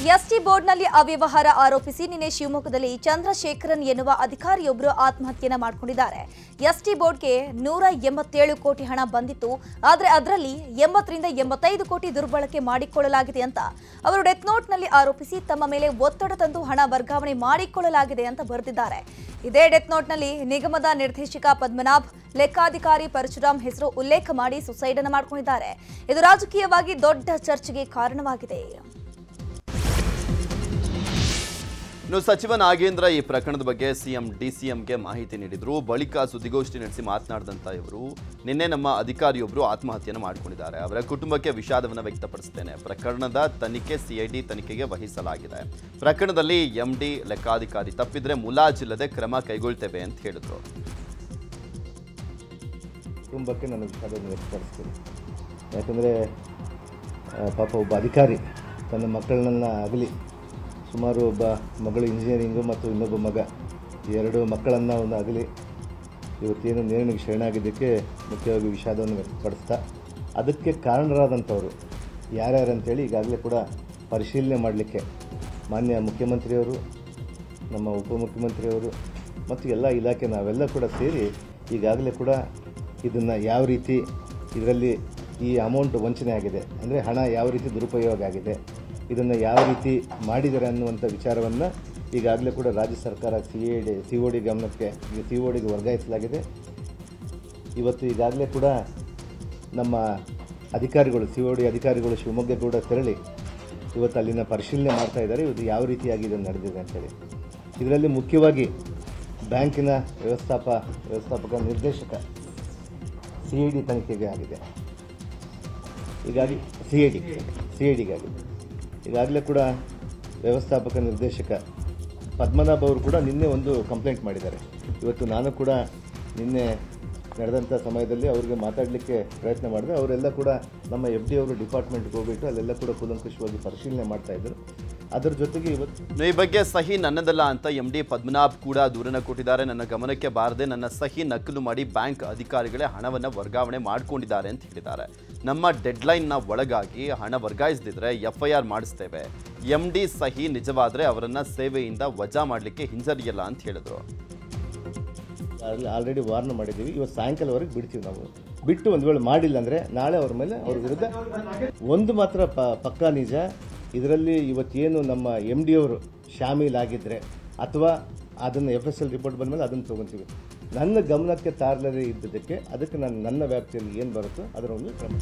ST ಬೋರ್ಡ್ನಲ್ಲಿ ಅವ್ಯವಹಾರ ಆರೋಪಿಸಿ ನಿನ್ನೆ ಶಿವಮೊಗ್ಗದಲ್ಲಿ ಚಂದ್ರಶೇಖರನ್ ಎನ್ನುವ ಅಧಿಕಾರಿಯೊಬ್ಬರು ಆತ್ಮಹತ್ಯೆಯನ್ನ ಮಾಡಿಕೊಂಡಿದ್ದಾರೆ ಎಸ್ಟಿ ಬೋರ್ಡ್ಗೆ ನೂರ ಎಂಬತ್ತೇಳು ಕೋಟಿ ಹಣ ಬಂದಿತ್ತು ಆದರೆ ಅದರಲ್ಲಿ ಎಂಬತ್ತರಿಂದ ಎಂಬತ್ತೈದು ಕೋಟಿ ದುರ್ಬಳಕೆ ಮಾಡಿಕೊಳ್ಳಲಾಗಿದೆ ಅಂತ ಅವರು ಡೆತ್ ನೋಟ್ನಲ್ಲಿ ಆರೋಪಿಸಿ ತಮ್ಮ ಮೇಲೆ ಒತ್ತಡ ತಂದು ಹಣ ವರ್ಗಾವಣೆ ಮಾಡಿಕೊಳ್ಳಲಾಗಿದೆ ಅಂತ ಬರೆದಿದ್ದಾರೆ ಇದೇ ಡೆತ್ ನೋಟ್ನಲ್ಲಿ ನಿಗಮದ ನಿರ್ದೇಶಕ ಪದ್ಮನಾಭ್ ಲೆಕ್ಕಾಧಿಕಾರಿ ಪರಶುರಾಮ್ ಹೆಸರು ಉಲ್ಲೇಖ ಮಾಡಿ ಸುಸೈಡ್ ಅನ್ನು ಮಾಡಿಕೊಂಡಿದ್ದಾರೆ ಇದು ರಾಜಕೀಯವಾಗಿ ದೊಡ್ಡ ಚರ್ಚೆಗೆ ಕಾರಣವಾಗಿದೆ ಇನ್ನು ಸಚಿವ ನಾಗೇಂದ್ರ ಈ ಪ್ರಕರಣದ ಬಗ್ಗೆ ಸಿಎಂ ಡಿಸಿಎಂಗೆ ಮಾಹಿತಿ ನೀಡಿದ್ರು ಬಳಿಕ ಸುದ್ದಿಗೋಷ್ಠಿ ನಡೆಸಿ ಮಾತನಾಡಿದಂಥ ಇವರು ನಿನ್ನೆ ನಮ್ಮ ಅಧಿಕಾರಿಯೊಬ್ಬರು ಆತ್ಮಹತ್ಯೆಯನ್ನು ಮಾಡಿಕೊಂಡಿದ್ದಾರೆ ಅವರ ಕುಟುಂಬಕ್ಕೆ ವಿಷಾದವನ್ನು ವ್ಯಕ್ತಪಡಿಸ್ತೇನೆ ಪ್ರಕರಣದ ತನಿಖೆ ಸಿಐಡಿ ತನಿಖೆಗೆ ವಹಿಸಲಾಗಿದೆ ಪ್ರಕರಣದಲ್ಲಿ ಎಂಡಿ ಲೆಕ್ಕಾಧಿಕಾರಿ ತಪ್ಪಿದ್ರೆ ಮುಲಾಜಿಲ್ಲದೆ ಕ್ರಮ ಕೈಗೊಳ್ತೇವೆ ಅಂತ ಹೇಳಿದ್ರು ಕುಟುಂಬಕ್ಕೆ ನಾನು ವಿಷಾದವನ್ನು ವ್ಯಕ್ತಪಡಿಸ್ತೀನಿ ಯಾಕಂದರೆ ಪಾಪ ಒಬ್ಬ ಅಧಿಕಾರಿ ತನ್ನ ಮಕ್ಕಳನ್ನ ಆಗಲಿ ಸುಮಾರು ಒಬ್ಬ ಮಗಳು ಇಂಜಿನಿಯರಿಂಗು ಮತ್ತು ಇನ್ನೊಬ್ಬ ಮಗ ಈ ಎರಡು ಮಕ್ಕಳನ್ನು ಅವನು ಆಗಲಿ ಇವತ್ತೇನು ನೇರನಿಗೆ ಶರಣಾಗಿದ್ದಕ್ಕೆ ಮುಖ್ಯವಾಗಿ ವಿಷಾದವನ್ನು ವ್ಯಕ್ತಪಡಿಸ್ತಾ ಅದಕ್ಕೆ ಕಾರಣರಾದಂಥವರು ಯಾರ್ಯಾರಂತೇಳಿ ಈಗಾಗಲೇ ಕೂಡ ಪರಿಶೀಲನೆ ಮಾಡಲಿಕ್ಕೆ ಮಾನ್ಯ ಮುಖ್ಯಮಂತ್ರಿಯವರು ನಮ್ಮ ಉಪಮುಖ್ಯಮಂತ್ರಿಯವರು ಮತ್ತು ಎಲ್ಲ ಇಲಾಖೆ ನಾವೆಲ್ಲ ಕೂಡ ಸೇರಿ ಈಗಾಗಲೇ ಕೂಡ ಇದನ್ನು ಯಾವ ರೀತಿ ಇದರಲ್ಲಿ ಈ ಅಮೌಂಟ್ ವಂಚನೆ ಆಗಿದೆ ಅಂದರೆ ಹಣ ಯಾವ ರೀತಿ ದುರುಪಯೋಗ ಆಗಿದೆ ಇದನ್ನು ಯಾವ ರೀತಿ ಮಾಡಿದ್ದಾರೆ ಅನ್ನುವಂಥ ವಿಚಾರವನ್ನು ಈಗಾಗಲೇ ಕೂಡ ರಾಜ್ಯ ಸರ್ಕಾರ C A D C O D ಗಮನಕ್ಕೆ ಸಿ ಒ ಡಿಗೆ ವರ್ಗಾಯಿಸಲಾಗಿದೆ ಇವತ್ತು ಈಗಾಗಲೇ ಕೂಡ ನಮ್ಮ ಅಧಿಕಾರಿಗಳು ಸಿ ಒ ಡಿ ಅಧಿಕಾರಿಗಳು ಶಿವಮೊಗ್ಗ ಕೂಡ ತೆರಳಿ ಇವತ್ತು ಅಲ್ಲಿನ ಪರಿಶೀಲನೆ ಮಾಡ್ತಾ ಇದ್ದಾರೆ ಇವತ್ತು ಯಾವ ರೀತಿಯಾಗಿ ಇದು ನಡೆದಿದೆ ಅಂತೇಳಿ ಇದರಲ್ಲಿ ಮುಖ್ಯವಾಗಿ ಬ್ಯಾಂಕಿನ ವ್ಯವಸ್ಥಾಪ ವ್ಯವಸ್ಥಾಪಕ ನಿರ್ದೇಶಕ ಸಿ ಐ ಡಿ ತನಿಖೆಗೆ ಆಗಿದೆ ಹೀಗಾಗಿ C I D C I ಡಿಗಾಗಿದೆ ಈಗಾಗಲೇ ಕೂಡ ವ್ಯವಸ್ಥಾಪಕ ನಿರ್ದೇಶಕ ಪದ್ಮನಾಭ್ ಅವರು ಕೂಡ ನಿನ್ನೆ ಒಂದು ಕಂಪ್ಲೇಂಟ್ ಮಾಡಿದ್ದಾರೆ ಇವತ್ತು ನಾನು ಕೂಡ ನಿನ್ನೆ ನಡೆದಂಥ ಸಮಯದಲ್ಲಿ ಅವರಿಗೆ ಮಾತಾಡಲಿಕ್ಕೆ ಪ್ರಯತ್ನ ಮಾಡಿದೆ ಅವರೆಲ್ಲ ಕೂಡ ನಮ್ಮ ಎಫ್ ಡಿ ಅವರು ಡಿಪಾರ್ಟ್ಮೆಂಟ್ಗೆ ಹೋಗ್ಬಿಟ್ಟು ಅಲ್ಲೆಲ್ಲ ಕೂಡ ಕೂಲಂಕುಷವಾಗಿ ಪರಿಶೀಲನೆ ಮಾಡ್ತಾ ಇದ್ದರು ಅದರ ಜೊತೆಗೆ ಇವತ್ತು ಇನ್ನು ಈ ಬಗ್ಗೆ ಸಹಿ ನನ್ನದಲ್ಲ ಅಂತ ಎಂ ಡಿ ಪದ್ಮನಾಭ್ ಕೂಡ ದೂರನ ಕೊಟ್ಟಿದ್ದಾರೆ ನನ್ನ ಗಮನಕ್ಕೆ ಬಾರದೆ ನನ್ನ ಸಹಿ ನಕಲು ಮಾಡಿ ಬ್ಯಾಂಕ್ ಅಧಿಕಾರಿಗಳೇ ಹಣವನ್ನು ವರ್ಗಾವಣೆ ಮಾಡಿಕೊಂಡಿದ್ದಾರೆ ಅಂತ ಹೇಳಿದ್ದಾರೆ ನಮ್ಮ ಡೆಡ್ಲೈನ್ನ ಒಳಗಾಗಿ ಹಣ ವರ್ಗಾಯಿಸದಿದ್ರೆ ಎಫ್ಐಆರ್ ಮಾಡಿಸ್ತೇವೆ ಎಂ ಡಿ ಸಹಿ ನಿಜವಾದರೆ ಅವರನ್ನ ಸೇವೆಯಿಂದ ವಜಾ ಮಾಡಲಿಕ್ಕೆ ಹಿಂಜರಿಯಲ್ಲ ಅಂತ ಹೇಳಿದ್ರು ಅಲ್ಲಿ ಆಲ್ರೆಡಿ ವಾರ್ನ್ ಮಾಡಿದ್ದೀವಿ ಇವತ್ತು ಸಾಯಂಕಾಲವರೆಗೆ ಬಿಡ್ತೀವಿ ನಾವು ಬಿಟ್ಟು ಒಂದು ವೇಳೆ ಮಾಡಿಲ್ಲ ಅಂದರೆ ನಾಳೆ ಅವ್ರ ಮೇಲೆ ಅವ್ರ ವಿರುದ್ಧ ಒಂದು ಮಾತ್ರ ಪ ಪಕ್ಕಾ ನಿಜ ಇದರಲ್ಲಿ ಇವತ್ತೇನು ನಮ್ಮ ಎಮ್ ಡಿ ಅವರು ಶಾಮೀಲಾಗಿದ್ದರೆ ಅಥವಾ ಅದನ್ನು ಎಫ್ ಎಸ್ ಎಲ್ ರಿಪೋರ್ಟ್ ಬಂದಮೇಲೆ ಅದನ್ನು ತೊಗೊತೀವಿ ನನ್ನ ಗಮನಕ್ಕೆ ತಾರಲದೇ ಇದ್ದದಕ್ಕೆ ಅದಕ್ಕೆ ನಾನು ನನ್ನ ವ್ಯಾಪ್ತಿಯಲ್ಲಿ ಏನು ಬರುತ್ತೋ ಅದರ ಒಂದು ಕ್ರಮ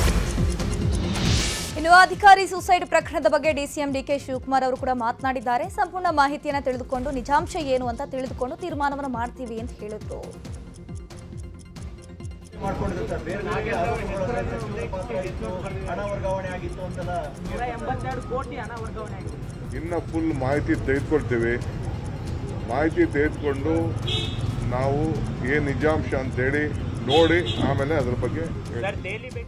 ಇನ್ನು ಅಧಿಕಾರಿ ಸುಸೈಡ್ ಪ್ರಕರಣದ ಬಗ್ಗೆ ಡಿಸಿಎಂ ಡಿಕೆ ಶಿವಕುಮಾರ್ ಅವರು ಕೂಡ ಮಾತನಾಡಿದ್ದಾರೆ ಸಂಪೂರ್ಣ ಮಾಹಿತಿಯನ್ನು ತಿಳಿದುಕೊಂಡು ನಿಜಾಂಶ ಏನು ಅಂತ ತಿಳಿದುಕೊಂಡು ತೀರ್ಮಾನವನ್ನು ಮಾಡ್ತೀವಿ ಅಂತ ಹೇಳಿದ್ರು ಇನ್ನು ಫುಲ್ ಮಾಹಿತಿ ತೆಗೆದುಕೊಳ್ತೇವೆ ಮಾಹಿತಿ ತೆಗೆದುಕೊಂಡು ನಾವು ಏನು ನಿಜಾಂಶ ಅಂತೇಳಿ ನೋಡಿ ಆಮೇಲೆ ಅದ್ರ ಬಗ್ಗೆ ಹೇಳ್ತೀವಿ.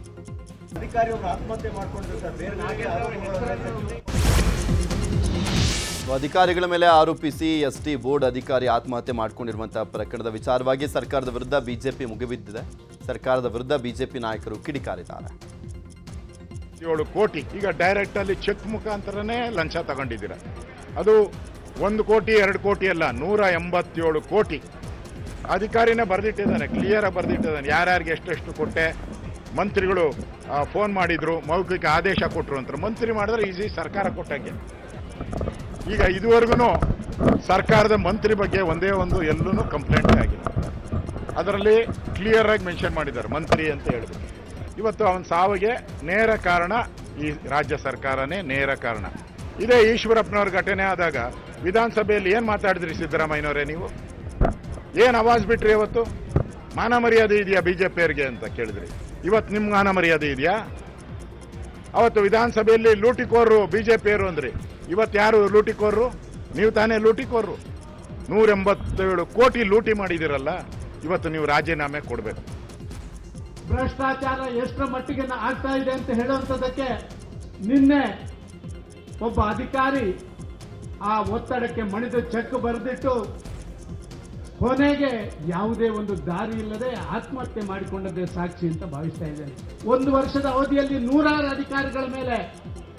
ಅಧಿಕಾರಿಗಳ ಮೇಲೆ ಆರೋಪಿಸಿ ಎಸ್ ಟಿ ಬೋರ್ಡ್ ಅಧಿಕಾರಿ ಆತ್ಮಹತ್ಯೆ ಮಾಡಿಕೊಂಡಿರುವಂತಹ ಪ್ರಕರಣದ ವಿಚಾರವಾಗಿ ಸರ್ಕಾರದ ವಿರುದ್ಧ ಬಿಜೆಪಿ ಮುಗಿಬಿದ್ದಿದೆ ಸರ್ಕಾರದ ವಿರುದ್ಧ ಬಿಜೆಪಿ ನಾಯಕರು ಕಿಡಿಕಾರಿದ್ದಾರೆ ಏಳು ಕೋಟಿ ಈಗ ಡೈರೆಕ್ಟ್ ಅಲ್ಲಿ ಚೆಕ್ ಮುಖಾಂತರನೇ ಲಂಚ ತಗೊಂಡಿದ್ದೀರ ಅದು ಒಂದು ಕೋಟಿ ಎರಡು ಕೋಟಿ ಅಲ್ಲ ನೂರ ಎಂಬತ್ತೇಳು ಕೋಟಿ ಅಧಿಕಾರಿನೇ ಬರೆದಿಟ್ಟಿದ್ದಾನೆ ಕ್ಲಿಯರ್ ಆಗಿ ಬರೆದಿಟ್ಟಿದ್ದಾನೆ ಯಾರ್ಯಾರಿಗೆ ಎಷ್ಟೆಷ್ಟು ಕೊಟ್ಟೆ ಮಂತ್ರಿಗಳು ಫೋನ್ ಮಾಡಿದ್ರು ಮೌಖಿಕ ಆದೇಶ ಕೊಟ್ಟರು ಅಂತ ಮಂತ್ರಿ ಮಾಡಿದ್ರೆ ಈಸಿ ಸರ್ಕಾರ ಕೊಟ್ಟಂಗೆ ಈಗ ಇದುವರೆಗೂ ಸರ್ಕಾರದ ಮಂತ್ರಿ ಬಗ್ಗೆ ಒಂದೇ ಒಂದು ಎಲ್ಲೂ ಕಂಪ್ಲೇಂಟ್ ಆಗಿಲ್ಲ ಅದರಲ್ಲಿ ಕ್ಲಿಯರ್ ಆಗಿ ಮೆನ್ಷನ್ ಮಾಡಿದ್ದಾರೆ ಮಂತ್ರಿ ಅಂತ ಹೇಳಿದ್ರು ಇವತ್ತು ಅವನ ಸಾವಿಗೆ ನೇರ ಕಾರಣ ಈ ರಾಜ್ಯ ಸರ್ಕಾರನೇ ನೇರ ಕಾರಣ ಇದೇ ಈಶ್ವರಪ್ಪನವ್ರ ಘಟನೆ ಆದಾಗ ವಿಧಾನಸಭೆಯಲ್ಲಿ ಏನು ಮಾತಾಡಿದ್ರಿ ಸಿದ್ದರಾಮಯ್ಯನವರೇ ನೀವು ಏನು ಅವಾಜ್ ಬಿಟ್ರಿ ಇವತ್ತು ಮಾನ ಮರ್ಯಾದೆ ಇದೆಯಾ ಬಿಜೆಪಿಯವ್ರಿಗೆ ಅಂತ ಕೇಳಿದ್ರಿ ಇವತ್ತು ನಿಮ್ಮ ಮಾನ ಮರ್ಯಾದೆ ಇದೆಯಾ ಅವತ್ತು ವಿಧಾನಸಭೆಯಲ್ಲಿ ಲೂಟಿಕೋರರು ಬಿಜೆಪಿಯವರು ಅಂದ್ರಿ ಇವತ್ತು ಯಾರು ಲೂಟಿಕೋರರು ನೀವು ತಾನೇ ಲೂಟಿಕೋರರು ನೂರ ಎಂಬತ್ತೇಳು ಕೋಟಿ ಲೂಟಿ ಮಾಡಿದಿರಲ್ಲ ಇವತ್ತು ನೀವು ರಾಜೀನಾಮೆ ಕೊಡಬೇಕು ಭ್ರಷ್ಟಾಚಾರ ಎಷ್ಟರ ಮಟ್ಟಿಗೆ ನ- ಆಗ್ತಾ ಇದೆ ಅಂತ ಹೇಳುವಂಥದ್ದಕ್ಕೆ ನಿನ್ನೆ ಒಬ್ಬ ಅಧಿಕಾರಿ ಆ ಒತ್ತಡಕ್ಕೆ ಮಣಿದು ಚೆಕ್ ಬರೆದಿಟ್ಟು ಕೊನೆಗೆ ಯಾವುದೇ ಒಂದು ದಾರಿ ಇಲ್ಲದೆ ಆತ್ಮಹತ್ಯೆ ಮಾಡಿಕೊಂಡದ್ದೇ ಸಾಕ್ಷಿ ಅಂತ ಭಾವಿಸ್ತಾ ಇದ್ದೇನೆ ಒಂದು ವರ್ಷದ ಅವಧಿಯಲ್ಲಿ ನೂರಾರು ಅಧಿಕಾರಿಗಳ ಮೇಲೆ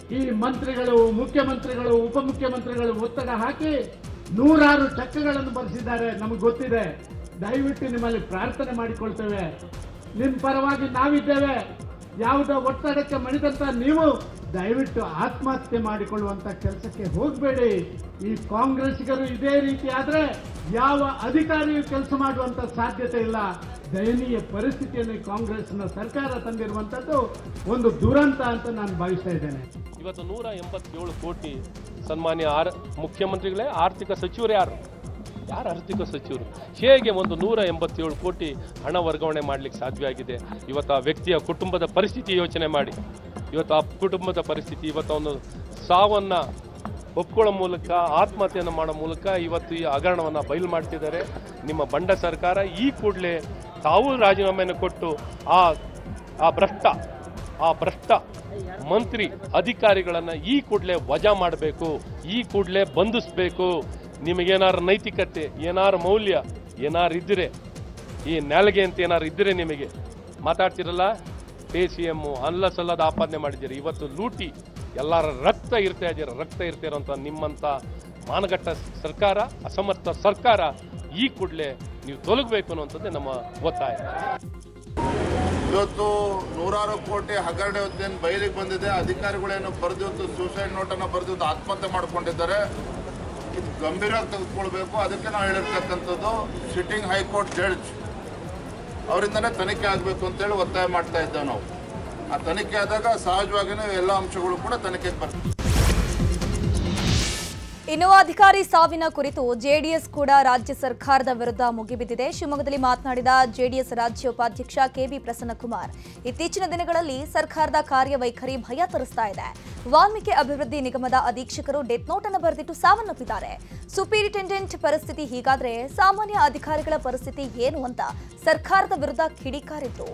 ಈ ಮಂತ್ರಿಗಳು ಮುಖ್ಯಮಂತ್ರಿಗಳು ಉಪಮುಖ್ಯಮಂತ್ರಿಗಳು ಒತ್ತಡ ಹಾಕಿ ನೂರಾರು ಚೆಕ್ಗಳನ್ನು ಬರೆಸಿದ್ದಾರೆ ನಮಗೆ ಗೊತ್ತಿದೆ ದಯವಿಟ್ಟು ನಿಮ್ಮಲ್ಲಿ ಪ್ರಾರ್ಥನೆ ಮಾಡಿಕೊಳ್ತೇವೆ ನಿಮ್ಮ ಪರವಾಗಿ ನಾವಿದ್ದೇವೆ ಯಾವುದೋ ಒತ್ತಡಕ್ಕೆ ಮಣಿದಂತ ನೀವು ದಯವಿಟ್ಟು ಆತ್ಮಹತ್ಯೆ ಮಾಡಿಕೊಳ್ಳುವಂತ ಕೆಲಸಕ್ಕೆ ಹೋಗಬೇಡಿ ಈ ಕಾಂಗ್ರೆಸ್ಸಿಗರು ಇದೇ ರೀತಿ ಆದ್ರೆ ಯಾವ ಅಧಿಕಾರಿಯು ಕೆಲಸ ಮಾಡುವಂತ ಸಾಧ್ಯತೆ ಇಲ್ಲ ದಯನೀಯ ಪರಿಸ್ಥಿತಿಯನ್ನು ಈ ಕಾಂಗ್ರೆಸ್ನ ಸರ್ಕಾರ ತಂದಿರುವಂತದ್ದು ಒಂದು ದುರಂತ ಅಂತ ನಾನು ಭಾವಿಸ್ತಾ ಇದ್ದೇನೆ ಇವತ್ತು ನೂರ ಎಂಬತ್ತೇಳು ಕೋಟಿ ಸನ್ಮಾನ್ಯ ಆರ್ ಮುಖ್ಯಮಂತ್ರಿಗಳೇ ಆರ್ಥಿಕ ಸಚಿವರು ಯಾರು ಯಾರು ಆರ್ಥಿಕ ಸಚಿವರು ಹೇಗೆ ಒಂದು ನೂರ ಎಂಬತ್ತೇಳು ಕೋಟಿ ಹಣ ವರ್ಗಾವಣೆ ಮಾಡಲಿಕ್ಕೆ ಸಾಧ್ಯ ಆಗಿದೆ ಇವತ್ತು ಆ ವ್ಯಕ್ತಿಯ ಕುಟುಂಬದ ಪರಿಸ್ಥಿತಿ ಯೋಚನೆ ಮಾಡಿ ಇವತ್ತು ಆ ಕುಟುಂಬದ ಪರಿಸ್ಥಿತಿ ಇವತ್ತು ಒಂದು ಸಾವನ್ನು ಒಪ್ಕೊಳ್ಳೋ ಮೂಲಕ ಆತ್ಮಹತ್ಯೆಯನ್ನು ಮಾಡೋ ಮೂಲಕ ಇವತ್ತು ಈ ಹಗರಣವನ್ನು ಬಯಲು ಮಾಡ್ತಿದ್ದಾರೆ ನಿಮ್ಮ ಬಂಡ ಸರ್ಕಾರ ಈ ಕೂಡಲೇ ತಾವು ರಾಜೀನಾಮೆಯನ್ನು ಕೊಟ್ಟು ಆ ಆ ಭ್ರಷ್ಟ ಆ ಭ್ರಷ್ಟ ಮಂತ್ರಿ ಅಧಿಕಾರಿಗಳನ್ನ ಈ ಕೂಡಲೇ ವಜಾ ಮಾಡಬೇಕು ಈ ಕೂಡಲೇ ಬಂಧಿಸಬೇಕು ನಿಮಗೇನಾರು ನೈತಿಕತೆ ಏನಾರು ಮೌಲ್ಯ ಏನಾರು ಇದ್ದರೆ ಈ ನೆಲಗೆ ಅಂತ ಏನಾರು ಇದ್ದರೆ ನಿಮಗೆ ಮಾತಾಡ್ತಿರಲ್ಲ ಪೇ ಸಿ ಎಮ್ಮು ಅಲ್ಲ ಸಲ್ಲದ ಆಪಾದನೆ ಮಾಡಿದ್ದೀರಿ ಇವತ್ತು ಲೂಟಿ ಎಲ್ಲರ ರಕ್ತ ಇರ್ತಾ ಇದ್ದೀರ ರಕ್ತ ಇರ್ತಿರೋಂಥ ನಿಮ್ಮಂಥ ಮಾನಗಟ್ಟ ಸರ್ಕಾರ ಅಸಮರ್ಥ ಸರ್ಕಾರ ಈ ಕೂಡಲೇ ನೀವು ತೊಲಗಬೇಕು ಅನ್ನುವಂಥದ್ದೇ ನಮ್ಮ ಒತ್ತಾಯ ಇವತ್ತು ನೂರಾರು ಕೋಟಿ ಹಗರಣ ಇವತ್ತೇನು ಬಯಲಿಗೆ ಬಂದಿದೆ ಅಧಿಕಾರಿಗಳೇನು ಬರೆದಿವತ್ತು ಸೂಸೈಡ್ ನೋಟನ್ನು ಬರೆದಿವತ್ತು ಆತ್ಮಹತ್ಯೆ ಮಾಡ್ಕೊಂಡಿದ್ದಾರೆ ಇದು ಗಂಭೀರವಾಗಿ ತೆಗೆದುಕೊಳ್ಬೇಕು ಅದಕ್ಕೆ ನಾವು ಹೇಳಿರ್ತಕ್ಕಂಥದ್ದು ಸಿಟ್ಟಿಂಗ್ ಹೈಕೋರ್ಟ್ ಜಡ್ಜ್ ಅವರಿಂದನೇ ತನಿಖೆ ಆಗಬೇಕು ಅಂತೇಳಿ ಒತ್ತಾಯ ಮಾಡ್ತಾ ಇದ್ದೇವೆ ನಾವು ಆ ತನಿಖೆ ಆದಾಗ ಸಹಜವಾಗಿಯೂ ಎಲ್ಲ ಅಂಶಗಳು ಕೂಡ ತನಿಖೆಗೆ ಬರ್ತವೆ ಇನ್ನು ಅಧಿಕಾರಿ ಸಾವಿನ ಕುರಿತು ಜೆಡಿಎಸ್ ಕೂಡ ರಾಜ್ಯ ಸರ್ಕಾರದ ವಿರುದ್ಧ ಮುಗಿಬಿದ್ದಿದೆ ಶಿವಮೊಗ್ಗದಲ್ಲಿ ಮಾತನಾಡಿದ ಜೆಡಿಎಸ್ ರಾಜ್ಯ ಉಪಾಧ್ಯಕ್ಷ ಕೆಬಿ ಪ್ರಸನ್ನಕುಮಾರ್ ಇತ್ತೀಚಿನ ದಿನಗಳಲ್ಲಿ ಸರ್ಕಾರದ ಕಾರ್ಯವೈಖರಿ ಭಯ ತರಿಸ್ತಾ ಇದೆ ವಾಲ್ಮೀಕಿ ಅಭಿವೃದ್ಧಿ ನಿಗಮದ ಅಧೀಕ್ಷಕರು ಡೆತ್ ನೋಟ್ ಅನ್ನು ಬರೆದಿಟ್ಟು ಸಾವನ್ನಪ್ಪಿದ್ದಾರೆ ಸುಪೀರಿಟೆಂಡೆಂಟ್ ಪರಿಸ್ಥಿತಿ ಹೀಗಾದ್ರೆ ಸಾಮಾನ್ಯ ಅಧಿಕಾರಿಗಳ ಪರಿಸ್ಥಿತಿ ಏನು ಅಂತ ಸರ್ಕಾರದ ವಿರುದ್ಧ ಕಿಡಿಕಾರಿದ್ರು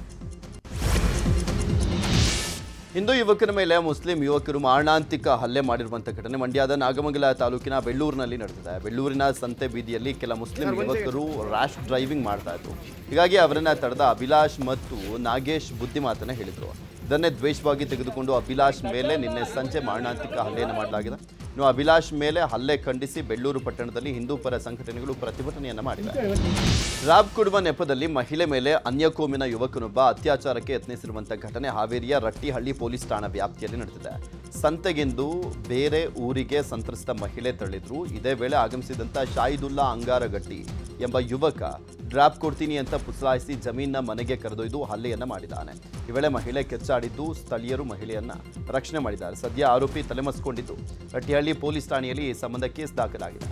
ಹಿಂದೂ ಯುವಕನ ಮೇಲೆ ಮುಸ್ಲಿಂ ಯುವಕರು ಮಾರಣಾಂತಿಕ ಹಲ್ಲೆ ಮಾಡಿರುವಂಥ ಘಟನೆ ಮಂಡ್ಯದ ನಾಗಮಂಗಲ ತಾಲೂಕಿನ ಬೆಳ್ಳೂರಿನಲ್ಲಿ ನಡೆದಿದೆ ಬೆಳ್ಳೂರಿನ ಸಂತೆ ಬೀದಿಯಲ್ಲಿ ಕೆಲ ಮುಸ್ಲಿಂ ಯುವಕರು ರ್ಯಾಶ್ ಡ್ರೈವಿಂಗ್ ಮಾಡ್ತಾ ಇದ್ರು ಹೀಗಾಗಿ ಅವರನ್ನ ತಡೆದ ಅಭಿಲಾಷ್ ಮತ್ತು ನಾಗೇಶ್ ಬುದ್ಧಿಮಾತನ್ನ ಹೇಳಿದರು ಇದನ್ನೇ ದ್ವೇಷವಾಗಿ ತೆಗೆದುಕೊಂಡು ಅಭಿಲಾಷ್ ಮೇಲೆ ನಿನ್ನೆ ಸಂಜೆ ಮಾರಣಾಂತಿಕ ಹಲ್ಲೆಯನ್ನು ಮಾಡಲಾಗಿದೆ ಇನ್ನು ಅಭಿಲಾಷ್ ಮೇಲೆ ಹಲ್ಲೆ ಖಂಡಿಸಿ ಬೆಳ್ಳೂರು ಪಟ್ಟಣದಲ್ಲಿ ಹಿಂದೂ ಪರ ಸಂಘಟನೆಗಳು ಪ್ರತಿಭಟನೆಯನ್ನ ಮಾಡಿವೆ ರಾಬ್ ಕೊಡುವ ನೆಪದಲ್ಲಿ ಮಹಿಳೆ ಮೇಲೆ ಅನ್ಯಕೋಮಿನ ಯುವಕನೊಬ್ಬ ಅತ್ಯಾಚಾರಕ್ಕೆ ಯತ್ನಿಸಿರುವಂಥ ಘಟನೆ ಹಾವೇರಿಯ ರಟ್ಟಿಹಳ್ಳಿ ಪೊಲೀಸ್ ಠಾಣಾ ವ್ಯಾಪ್ತಿಯಲ್ಲಿ ನಡೆದಿದೆ ಸಂತೆಗೆಂದು ಬೇರೆ ಊರಿಗೆ ಸಂತ್ರಸ್ತ ಮಹಿಳೆ ತಳ್ಳಿದ್ರು ಇದೇ ವೇಳೆ ಆಗಮಿಸಿದಂಥ ಶಾಹಿದುಲ್ಲಾ ಅಂಗಾರಗಟ್ಟಿ ಎಂಬ ಯುವಕ ಡ್ರಾಪ್ ಕೊಡ್ತೀನಿ ಅಂತ ಪುಸಲಾಯಿಸಿ ಜಮೀನ್ನ ಮನೆಗೆ ಕರೆದೊಯ್ದು ಹಲ್ಲೆಯನ್ನ ಮಾಡಿದ್ದಾನೆ ಈ ವೇಳೆ ಮಹಿಳೆ ಕೆಚ್ಚಾಡಿದ್ದು ಸ್ಥಳೀಯರು ಮಹಿಳೆಯನ್ನ ರಕ್ಷಣೆ ಮಾಡಿದ್ದಾರೆ ಸದ್ಯ ಆರೋಪಿ ತಲೆಮರೆಸಿಕೊಂಡಿದ್ದು ರಟ್ಟಿಹಳ್ಳಿ ಪೊಲೀಸ್ ಠಾಣೆಯಲ್ಲಿ ಈ ಸಂಬಂಧ ಕೇಸ್ ದಾಖಲಾಗಿದೆ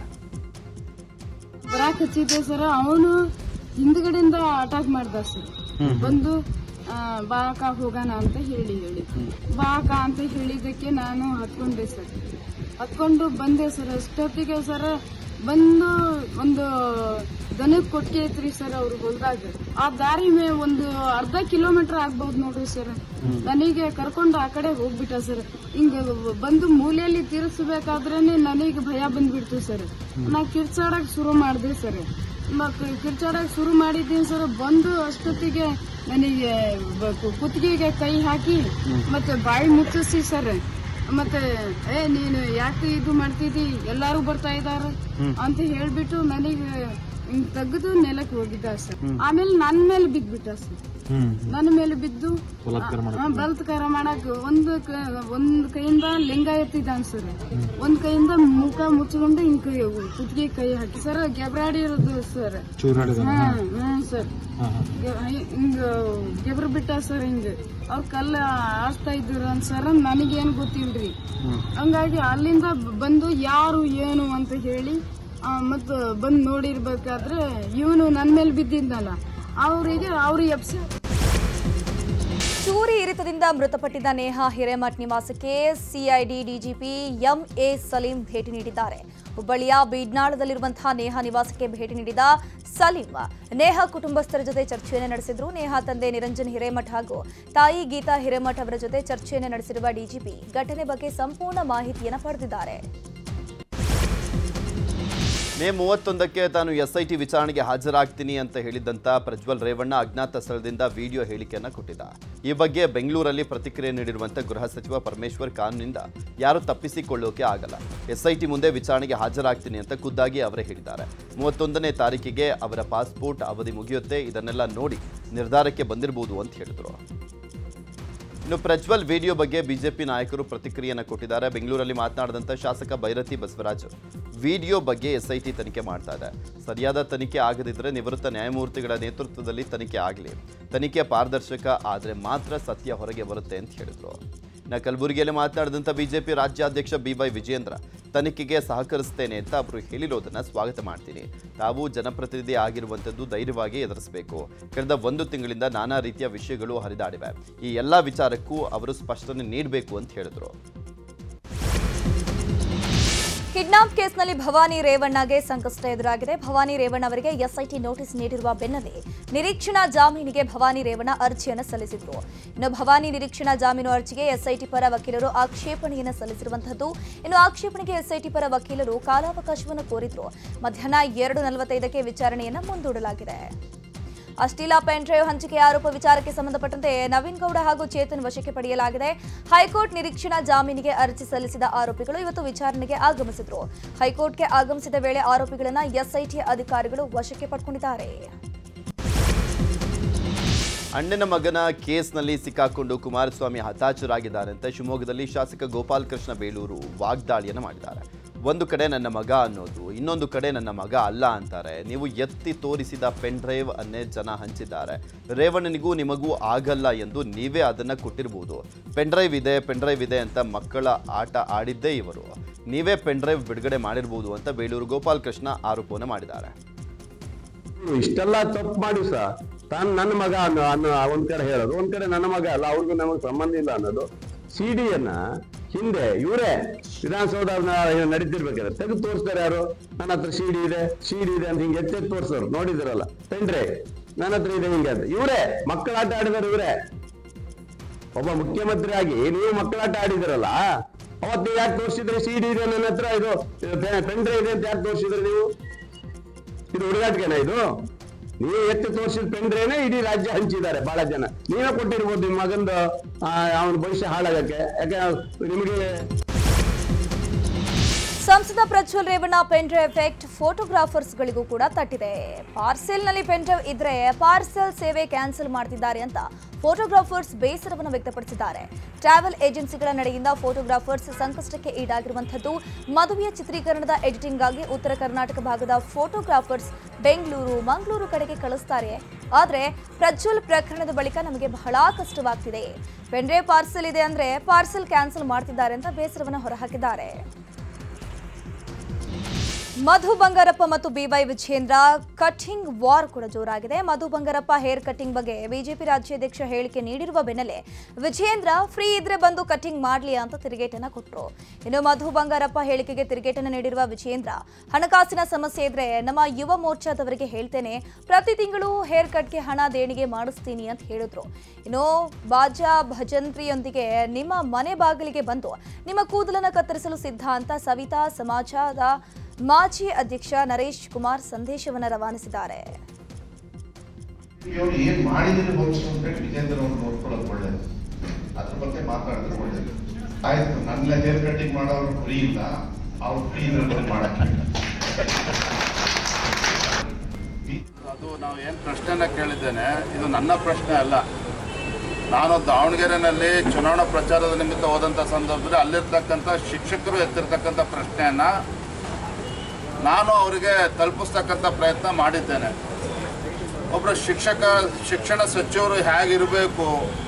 ಬರಾಕ್ ಹಚ್ಚಿದ್ದೆ ಸರ್ ಅವನು ಹಿಂದ್ಗಡೆಯಿಂದ ಅಟ್ಯಾಕ್ ಮಾಡ್ದ ಸರ್ ಬಂದು ಆ, ಬಾ ಅಕ್ಕ ಹೋಗೋಣ ಅಂತ ಹೇಳಿ ಹೇಳಿ ಬಾ ಅಕ್ಕ ಅಂತ ಹೇಳಿದ್ದಕ್ಕೆ ನಾನು ಹತ್ಕೊಂಡೆ ಸರ್ ಹತ್ಕೊಂಡು ಬಂದೆ ಸರ್ ಅಷ್ಟೊತ್ತಿಗೆ ಸರ್ ಬಂದು ಒಂದು ದನಕ್ಕೆ ಕೊಟ್ಟಿಗೆ ಐತ್ರಿ ಸರ್ ಅವ್ರು ಹೊಲ್ದಾಗ ಆ ದಾರಿ ಮೇ ಒಂದು ಅರ್ಧ ಕಿಲೋಮೀಟರ್ ಆಗ್ಬಹುದು ನೋಡ್ರಿ ಸರ್ ನನಗೆ ಕರ್ಕೊಂಡು ಆ ಕಡೆ ಹೋಗ್ಬಿಟ್ಟ ಸರ್ ಹಿಂಗ ಬಂದು ಮೂಲೆಯಲ್ಲಿ ತೀರಿಸ್ಬೇಕಾದ್ರೇನೆ ನನಗೆ ಭಯ ಬಂದ್ಬಿಡ್ತು ಸರ್ ನಾ ಕಿರ್ಚಾಡಕ್ ಶುರು ಮಾಡಿದೆ ಸರ್ ಮಕ್- ಕಿರ್ಚಾಡಕ್ ಶುರು ಮಾಡಿದ್ದೀನಿ ಸರ್ ಬಂದು ಅಷ್ಟೊತ್ತಿಗೆ ನನಗೆ ಬ- ಕುತ್ತಿಗೆಗೆ ಕೈ ಹಾಕಿ ಮತ್ತೆ ಬಾಯಿ ಮುಚ್ಚಿಸಿ ಸರ್ ಮತ್ತೆ ಏ ನೀನು ಯಾಕೆ ಇದು ಮಾಡ್ತಿದ್ದಿ ಎಲ್ಲಾರು ಬರ್ತಾ ಇದಾರ ಅಂತ ಹೇಳ್ಬಿಟ್ಟು ನನಗೆ ಹಿಂಗ್ ತೆಗೆದು ನೆಲಕ್ಕೆ ಹೋಗಿದ್ದ ಸರ್ ಆಮೇಲೆ ನನ್ ಮೇಲೆ ಬಿದ್ಬಿಟ್ಟ ಸರ್ ನನ್ನ ಮೇಲೆ ಬಿದ್ದು ಆ, ಬಲಾತ್ಕಾರ ಮಾಡಕ್ ಒಂದು ಕ- ಒಂದ್ ಕೈಯಿಂದ ಲಿಂಗ ಎತ್ತಿದ್ದಾನ ಸರ್ ಒಂದ್ ಕೈಯಿಂದ ಮುಖ ಮುಚ್ಕೊಂಡು ಹಿಂಗ್ ಕೈ ಕುತ್ತಿಗೆ ಕೈ ಹಾಕಿ ಸರ್ ಗೆಬ್ರಾಡಿರೋದು ಸರ್ ಹಾ ಹ್ಮ್ ಸರ್ ಗೆ- ಹಿಂಗ ಗೆಬ್ರ ಬಿಟ್ಟ ಸರ್ ಹಿಂಗ ಅವ್ರ ಕಲ್ಲ ಆಡ್ತಾ ಇದ್ರು ಅಂತ ಸರ್ ನನಗೇನ್ ಗೊತ್ತಿಲ್ರಿ ಹಂಗಾಗಿ ಅಲ್ಲಿಂದ ಬ- ಬಂದು ಯಾರು ಏನು ಅಂತ ಹೇಳಿ ಆ, ಮತ್ತ ಬಂದ್ ನೋಡಿರ್ಬೇಕಾದ್ರೆ ಇವನು ನನ್ ಮೇಲೆ ಬಿದ್ದಿದ್ನಲ್ಲ ಅವರಿಗೆ ಅವ್ರಿಗೆ ಎಪ್ಸಿ ಚೂರಿ ಇರಿತದಿಂದ ಮೃತಪಟ್ಟಿದ್ದ ನೇಹಾ ಹಿರೇಮಠ್ ನಿವಾಸಕ್ಕೆ ಸಿಐಡಿ ಡಿಜಿಪಿ ಎಂಎ ಸಲೀಂ ಭೇಟಿ ನೀಡಿದ್ದಾರೆ ಹುಬ್ಬಳ್ಳಿಯ ಬೀಡ್ನಾಳದಲ್ಲಿರುವಂತಹ ನೇಹಾ ನಿವಾಸಕ್ಕೆ ಭೇಟಿ ನೀಡಿದ ಸಲೀಂ ನೇಹಾ ಕುಟುಂಬಸ್ಥರ ಜೊತೆ ಚರ್ಚೆಯನ್ನು ನಡೆಸಿದ್ರು ನೇಹಾ ತಂದೆ ನಿರಂಜನ್ ಹಿರೇಮಠ್ ಹಾಗೂ ತಾಯಿ ಗೀತಾ ಹಿರೇಮಠ್ ಅವರ ಜೊತೆ ಚರ್ಚೆಯನ್ನು ನಡೆಸಿರುವ ಡಿಜಿಪಿ ಘಟನೆ ಬಗ್ಗೆ ಸಂಪೂರ್ಣ ಮಾಹಿತಿಯನ್ನು ಪಡೆದಿದ್ದಾರೆ ಮೇ ಮೂವತ್ತೊಂದಕ್ಕೆ ತಾನು ಎಸ್ಐಟಿ ವಿಚಾರಣೆಗೆ ಹಾಜರಾಗ್ತೀನಿ ಅಂತ ಹೇಳಿದ್ದಂತ ಪ್ರಜ್ವಲ್ ರೇವಣ್ಣ ಅಜ್ಞಾತ ಸ್ಥಳದಿಂದ ವಿಡಿಯೋ ಹೇಳಿಕೆಯನ್ನ ಕೊಟ್ಟಿದ್ದ ಈ ಬಗ್ಗೆ ಬೆಂಗಳೂರಲ್ಲಿ ಪ್ರತಿಕ್ರಿಯೆ ನೀಡಿರುವಂತ ಗೃಹ ಸಚಿವ ಪರಮೇಶ್ವರ್ ಕಾನೂನಿಂದ ಯಾರು ತಪ್ಪಿಸಿಕೊಳ್ಳೋಕೆ ಆಗಲ್ಲ ಎಸ್ಐಟಿ ಮುಂದೆ ವಿಚಾರಣೆಗೆ ಹಾಜರಾಗ್ತೀನಿ ಅಂತ ಖುದ್ದಾಗಿ ಅವರೇ ಹೇಳಿದ್ದಾರೆ ಮೂವತ್ತೊಂದನೇ ತಾರೀಕಿಗೆ ಅವರ ಪಾಸ್ಪೋರ್ಟ್ ಅವಧಿ ಮುಗಿಯುತ್ತೆ ಇದನ್ನೆಲ್ಲ ನೋಡಿ ನಿರ್ಧಾರಕ್ಕೆ ಬಂದಿರಬಹುದು ಅಂತ ಹೇಳಿದ್ರು ಇನ್ನು ಪ್ರಜ್ವಲ್ ವಿಡಿಯೋ ಬಗ್ಗೆ ಬಿಜೆಪಿ ನಾಯಕರು ಪ್ರತಿಕ್ರಿಯೆಯನ್ನು ಕೊಟ್ಟಿದ್ದಾರೆ ಬೆಂಗಳೂರಲ್ಲಿ ಮಾತನಾಡಿದಂಥ ಶಾಸಕ ಭೈರತಿ ಬಸವರಾಜ್ ವಿಡಿಯೋ ಬಗ್ಗೆ ಎಸ್ಐಟಿ ತನಿಖೆ ಮಾಡ್ತಾ ಇದೆ ಸರಿಯಾದ ತನಿಖೆ ಆಗದಿದ್ದರೆ ನಿವೃತ್ತ ನ್ಯಾಯಮೂರ್ತಿಗಳ ನೇತೃತ್ವದಲ್ಲಿ ತನಿಖೆ ಆಗಲಿ ತನಿಖೆ ಪಾರದರ್ಶಕ ಆದರೆ ಮಾತ್ರ ಸತ್ಯ ಹೊರಗೆ ಬರುತ್ತೆ ಅಂತ ಹೇಳಿದರು ಇನ್ನು ಕಲಬುರಗಿಯಲ್ಲಿ ಮಾತನಾಡಿದಂಥ ಬಿಜೆಪಿ ರಾಜ್ಯಾಧ್ಯಕ್ಷ ಬಿ ವೈ ವಿಜೇಂದ್ರ ತನಿಖೆಗೆ ಸಹಕರಿಸ್ತೇನೆ ಅಂತ ಅವರು ಹೇಳಿರೋದನ್ನ ಸ್ವಾಗತ ಮಾಡ್ತೀನಿ ತಾವು ಜನಪ್ರತಿನಿಧಿ ಆಗಿರುವಂಥದ್ದು ಧೈರ್ಯವಾಗಿ ಎದುರಿಸಬೇಕು ಕಳೆದ ಒಂದು ತಿಂಗಳಿಂದ ನಾನಾ ರೀತಿಯ ವಿಷಯಗಳು ಹರಿದಾಡಿವೆ ಈ ಎಲ್ಲ ವಿಚಾರಕ್ಕೂ ಅವರು ಸ್ಪಷ್ಟನೆ ನೀಡಬೇಕು ಅಂತ ಹೇಳಿದ್ರು ಕಿಡ್ನಾಪ್ ಕೇಸ್ನಲ್ಲಿ ಭವಾನಿ ರೇವಣ್ಣಗೆ ಸಂಕಷ್ಟ ಎದುರಾಗಿದೆ ಭವಾನಿ ರೇವಣ್ಣ ಅವರಿಗೆ ಎಸ್ಐಟಿ ನೋಟಿಸ್ ನೀಡಿರುವ ಬೆನ್ನಲ್ಲೇ ನಿರೀಕ್ಷಣಾ ಜಾಮೀನಿಗೆ ಭವಾನಿ ರೇವಣ್ಣ ಅರ್ಜಿಯನ್ನು ಸಲ್ಲಿಸಿದ್ರು ಇನ್ನು ಭವಾನಿ ನಿರೀಕ್ಷಣಾ ಜಾಮೀನು ಅರ್ಜಿಗೆ ಎಸ್ಐಟಿ ಪರ ವಕೀಲರು ಆಕ್ಷೇಪಣೆಯನ್ನು ಸಲ್ಲಿಸಿರುವಂತಹದ್ದು ಇನ್ನು ಆಕ್ಷೇಪಣೆಗೆ ಎಸ್ಐಟಿ ಪರ ವಕೀಲರು ಕಾಲಾವಕಾಶವನ್ನು ಕೋರಿದ್ರು ಮಧ್ಯಾಹ್ನ ಎರಡು ನಲವತ್ತೈದಕ್ಕೆ ವಿಚಾರಣೆಯನ್ನು ಮುಂದೂಡಲಾಗಿದೆ ಅಶ್ಲೀಲ ಪೆನ್ ಡ್ರೈವ್ ಹಂಚಿಕೆ ಆರೋಪ ವಿಚಾರಕ್ಕೆ ಸಂಬಂಧಪಟ್ಟಂತೆ ನವೀನ್ ಗೌಡ ಹಾಗೂ ಚೇತನ್ ವಶಕ್ಕೆ ಪಡೆಯಲಾಗಿದೆ ಹೈಕೋರ್ಟ್ ನಿರೀಕ್ಷಣಾ ಜಾಮೀನಿಗೆ ಅರ್ಜಿ ಸಲ್ಲಿಸಿದ ಆರೋಪಿಗಳು ಇವತ್ತು ವಿಚಾರಣೆಗೆ ಆಗಮಿಸಿದ್ರು ಹೈಕೋರ್ಟ್ಗೆ ಆಗಮಿಸಿದ ವೇಳೆ ಆರೋಪಿಗಳನ್ನ ಎಸ್ಐಟಿ ಅಧಿಕಾರಿಗಳು ವಶಕ್ಕೆ ಪಡ್ಕೊಂಡಿದ್ದಾರೆ ಅಣ್ಣನ ಮಗನ ಕೇಸ್ನಲ್ಲಿ ಸಿಕ್ಕಾಕೊಂಡು ಕುಮಾರಸ್ವಾಮಿ ಹತಾಶರಾಗಿದ್ದಾರೆ ಅಂತ ಶಿವಮೊಗ್ಗದಲ್ಲಿ ಶಾಸಕ ಗೋಪಾಲ್ ಕೃಷ್ಣ ಬೇಳೂರು ವಾಗ್ದಾಳಿಯನ್ನು ಮಾಡಿದ್ದಾರೆ ಒಂದು ಕಡೆ ನನ್ನ ಮಗ ಅನ್ನೋದು ಇನ್ನೊಂದು ಕಡೆ ನನ್ನ ಮಗ ಅಲ್ಲ ಅಂತಾರೆ ನೀವು ಎತ್ತಿ ತೋರಿಸಿದ ಪೆನ್ ಡ್ರೈವ್ ಅನ್ನೇ ಜನ ಹಂಚಿದ್ದಾರೆ ರೇವಣ್ಣನಿಗೂ ನಿಮಗೂ ಆಗಲ್ಲ ಎಂದು ನೀವೇ ಅದನ್ನ ಕೊಟ್ಟಿರ್ಬೋದು ಪೆನ್ ಡ್ರೈವ್ ಇದೆ ಪೆನ್ ಡ್ರೈವ್ ಇದೆ ಅಂತ ಮಕ್ಕಳ ಆಟ ಆಡಿದ್ದೇ ಇವರು ನೀವೇ ಪೆನ್ ಡ್ರೈವ್ ಬಿಡುಗಡೆ ಮಾಡಿರ್ಬೋದು ಅಂತ ಬೇಳೂರು ಗೋಪಾಲ್ ಕೃಷ್ಣ ಆರೋಪವನ್ನು ಮಾಡಿದ್ದಾರೆ ಇಷ್ಟೆಲ್ಲ ತಪ್ಪು ಮಾಡಿ ಸಹ ತಾನು ನನ್ನ ಮಗ ಅನ್ನೋ ಅನ್ನೋ ಒಂದ್ ಕಡೆ ಹೇಳೋದು ಒಂದ್ ಕಡೆ ನನ್ನ ಮಗ ಅಲ್ಲ ಅವ್ರಿಗೂ ನಮಗೆ ಸಂಬಂಧ ಇಲ್ಲ ಅನ್ನೋದು ಸಿ ಡಿಯನ್ನ ಹಿಂದೆ ಇವರೇ ವಿಧಾನಸೌಧ ನಡೀತಿರ್ಬೇಕಾದ್ರೆ ತೆಗೆದು ತೋರಿಸ್ತಾರೆ ಯಾರು ನನ್ನ ಹತ್ರ ಸಿ ಡಿ ಇದೆ ಸಿ ಡಿ ಇದೆ ಅಂತ ಹಿಂಗೆ ಎತ್ತೆತ್ತು ತೋರಿಸೋರು ನೋಡಿದಿರಲ್ಲ ಪೆಂಡ್ರೆ ನನ್ನ ಹತ್ರ ಇದೆ ಹಿಂಗೆ ಅಂತ ಇವರೇ ಮಕ್ಕಳ ಆಟ ಆಡಿದಾರೆ ಇವರೇ ಒಬ್ಬ ಮುಖ್ಯಮಂತ್ರಿ ಆಗಿ ನೀವು ಮಕ್ಕಳಾಟ ಆಡಿದಿರಲ್ಲ ಅವತ್ತು ನೀವು ಯಾಕೆ ತೋರಿಸಿದ್ರಿ ಸಿ ಡಿ ಇದೆ ನನ್ನ ಹತ್ರ ಇದು ಪೆಂಡ್ರೆ ಇದೆ ಅಂತ ಯಾಕೆ ತೋರಿಸಿದ್ರಿ ನೀವು ಇದು ಹುಡುಗಾಟಿಕೆನಾ ಇದು ನೀವು ಎತ್ತಿ ತೋರಿಸಿದ ಪೆಂಡ್ರೇನೆ ಇಡೀ ರಾಜ್ಯ ಹಂಚಿದ್ದಾರೆ ಬಹಳ ಜನ ನೀವೇ ಕೊಟ್ಟಿರ್ಬೋದು ನಿಮ್ಮ ಮಗಂದು ಅವನ ಭವಿಷ್ಯ ಹಾಳಾಗಕ್ಕೆ ಯಾಕೆ ನಿಮಗೆ ಸಂಸದ Prajwal Revanna pen drive effect ಫೋಟೋಗ್ರಾಫರ್ಸ್ಗಳಿಗೂ ಕೂಡ ತಟ್ಟಿದೆ ಪಾರ್ಸೆಲ್ನಲ್ಲಿ ಪೆನ್ ಡ್ರೈವ್ ಇದ್ರೆ ಪಾರ್ಸೆಲ್ ಸೇವೆ ಕ್ಯಾನ್ಸಲ್ ಮಾಡ್ತಿದ್ದಾರೆ ಅಂತ ಫೋಟೋಗ್ರಾಫರ್ಸ್ ಬೇಸರವನ್ನು ವ್ಯಕ್ತಪಡಿಸಿದ್ದಾರೆ ಟ್ರಾವೆಲ್ ಏಜೆನ್ಸಿಗಳ ನಡೆಯಿಂದ ಫೋಟೋಗ್ರಾಫರ್ಸ್ ಸಂಕಷ್ಟಕ್ಕೆ ಈಡಾಗಿರುವಂಥದ್ದು ಮದುವೆಯ ಚಿತ್ರೀಕರಣದ ಎಡಿಟಿಂಗ್ ಆಗಿ ಉತ್ತರ ಕರ್ನಾಟಕ ಭಾಗದ ಫೋಟೋಗ್ರಾಫರ್ಸ್ ಬೆಂಗಳೂರು ಮಂಗಳೂರು ಕಡೆಗೆ ಕಳಿಸ್ತಾರೆ ಆದರೆ ಪ್ರಜ್ವಲ್ ಪ್ರಕರಣದ ಬಳಿಕ ನಮಗೆ ಬಹಳ ಕಷ್ಟವಾಗ್ತಿದೆ ಪೆನ್ ಡ್ರೈವ್ ಪಾರ್ಸೆಲ್ ಇದೆ ಅಂದ್ರೆ ಪಾರ್ಸೆಲ್ ಕ್ಯಾನ್ಸಲ್ ಮಾಡ್ತಿದ್ದಾರೆ ಅಂತ ಬೇಸರವನ್ನು ಹೊರಹಾಕಿದ್ದಾರೆ ಮಧು ಬಂಗಾರಪ್ಪ ಮತ್ತು ಬಿವೈ ವಿಜೇಂದ್ರ ಕಟಿಂಗ್ ವಾರ್ ಕೂಡ ಜೋರಾಗಿದೆ ಮಧು ಬಂಗಾರಪ್ಪ ಹೇರ್ ಕಟಿಂಗ್ ಬಗ್ಗೆ ಬಿಜೆಪಿ ರಾಜ್ಯಾಧ್ಯಕ್ಷ ಹೇಳಿಕೆ ನೀಡಿರುವ ಬೆನ್ನಲ್ಲೇ ವಿಜೇಂದ್ರ ಫ್ರೀ ಇದ್ರೆ ಬಂದು ಕಟಿಂಗ್ ಮಾಡ್ಲಿ ಅಂತ ತಿರುಗೇಟನ್ನ ಕೊಟ್ಟರು ಇನ್ನು ಮಧು ಬಂಗಾರಪ್ಪ ಹೇಳಿಕೆಗೆ ತಿರುಗೇಟನ್ನ ನೀಡಿರುವ ವಿಜೇಂದ್ರ ಹಣಕಾಸಿನ ಸಮಸ್ಯೆ ಇದ್ರೆ ನಮ್ಮ ಯುವ ಮೋರ್ಚಾದವರಿಗೆ ಹೇಳ್ತೇನೆ ಪ್ರತಿ ತಿಂಗಳು ಹೇರ್ ಕಟ್ಗೆ ಹಣ ದೇಣಿಗೆ ಮಾಡಿಸ್ತೀನಿ ಅಂತ ಹೇಳಿದ್ರು ಇನ್ನು ಬಾಜಾ ಭಜಂತ್ರಿಯೊಂದಿಗೆ ನಿಮ್ಮ ಮನೆ ಬಾಗಿಲಿಗೆ ಬಂದು ನಿಮ್ಮ ಕೂದಲನ್ನ ಕತ್ತರಿಸಲು ಸಿದ್ಧ ಅಂತ ಸವಿತಾ ಸಮಾಜದ ಮಾಜಿ ಅಧ್ಯಕ್ಷ ನರೇಶ್ ಕುಮಾರ್ ಸಂದೇಶವನ್ನು ರವಾನಿಸಿದ್ದಾರೆ ಇವ್ರು ಏನ್ ಮಾಡಿದ್ರೆ ಬಹುಶಃ ಅಂತ ಹೇಳಿ ವಿಜೇಂದ್ರ ಅವ್ರು ನೋಡ್ಕೊಳ್ಳೋದು ಒಳ್ಳೇದು ಅದ್ರ ಬಗ್ಗೆ ಮಾತಾಡಿದ್ರೆ ಒಳ್ಳೇದು ಆಯ್ತು ನನ್ನ ಹೇರ್ ಕಟಿಂಗ್ ಮಾಡೋರು ಫ್ರೀ ಇಲ್ಲ ಅವ್ರು ಫ್ರೀ ಇದ್ರೆ ಬಂದು ಮಾಡಕ್ಕಿಲ್ಲ ಅದು ನಾವು ಏನು ಪ್ರಶ್ನೆನ ಕೇಳಿದ್ದೇನೆ ಇದು ನನ್ನ ಪ್ರಶ್ನೆ ಅಲ್ಲ ನಾನು ದಾವಣಗೆರೆನಲ್ಲಿ ಚುನಾವಣಾ ಪ್ರಚಾರದ ನಿಮಿತ್ತ ಹೋದಂಥ ಸಂದರ್ಭದಲ್ಲಿ ಅಲ್ಲಿರ್ತಕ್ಕಂಥ ಶಿಕ್ಷಕರು ಎತ್ತಿರ್ತಕ್ಕಂಥ ಪ್ರಶ್ನೆಯನ್ನ ನಾನು ಅವರಿಗೆ ತಲುಪಿಸ್ತಕ್ಕಂಥ ಪ್ರಯತ್ನ ಮಾಡಿದ್ದೇನೆ ಒಬ್ಬರು ಶಿಕ್ಷಕ ಶಿಕ್ಷಣ ಸಚಿವರು ಹೇಗಿರಬೇಕು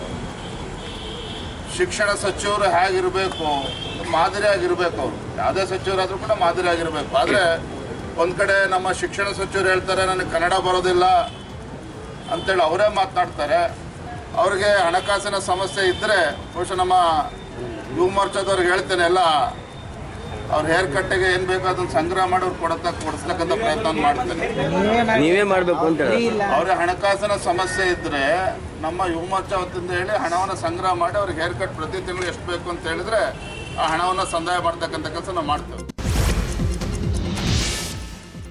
ಶಿಕ್ಷಣ ಸಚಿವರು ಹೇಗಿರಬೇಕು ಮಾದರಿಯಾಗಿರ್ಬೇಕು ಅವರು ಯಾವುದೇ ಸಚಿವರಾದರೂ ಕೂಡ ಮಾದರಿಯಾಗಿರ್ಬೇಕು ಆದರೆ ಒಂದು ಕಡೆ ನಮ್ಮ ಶಿಕ್ಷಣ ಸಚಿವರು ಹೇಳ್ತಾರೆ ನನಗೆ ಕನ್ನಡ ಬರೋದಿಲ್ಲ ಅಂತೇಳಿ ಅವರೇ ಮಾತನಾಡ್ತಾರೆ ಅವ್ರಿಗೆ ಹಣಕಾಸಿನ ಸಮಸ್ಯೆ ಇದ್ದರೆ ಬಹುಶಃ ನಮ್ಮ ಯುವ ಮೋರ್ಚಾದವ್ರಿಗೆ ಹೇಳ್ತೇನೆ ಎಲ್ಲ ಅವ್ರ ಹೇರ್ ಕಟ್ಟಿಗೆ ಏನ್ ಬೇಕೋ ಅದನ್ನ ಸಂಗ್ರಹ ಮಾಡಿ ಅವ್ರು ಕೊಡತ್ತ ಕೊಡಿಸ್ಲಕ್ಕಂತ ಪ್ರಯತ್ನ ಮಾಡ್ತೇನೆ ನೀವೇ ಮಾಡ್ಬೇಕು ಅಂತ ಅವ್ರ ಹಣಕಾಸಿನ ಸಮಸ್ಯೆ ಇದ್ರೆ ನಮ್ಮ ಯುವ ಮೋರ್ಚಾ ವತಿಯಿಂದ ಹೇಳಿ ಹಣವನ್ನು ಸಂಗ್ರಹ ಮಾಡಿ ಅವ್ರಿಗೆ ಹೇರ್ ಕಟ್ ಪ್ರತಿ ತಿಂಗಳು ಎಷ್ಟು ಬೇಕು ಅಂತ ಹೇಳಿದ್ರೆ ಆ ಹಣವನ್ನು ಸಂದಾಯ ಮಾಡ್ತಕ್ಕಂಥ ಕೆಲಸ ನಾವು ಮಾಡ್ತೇವೆ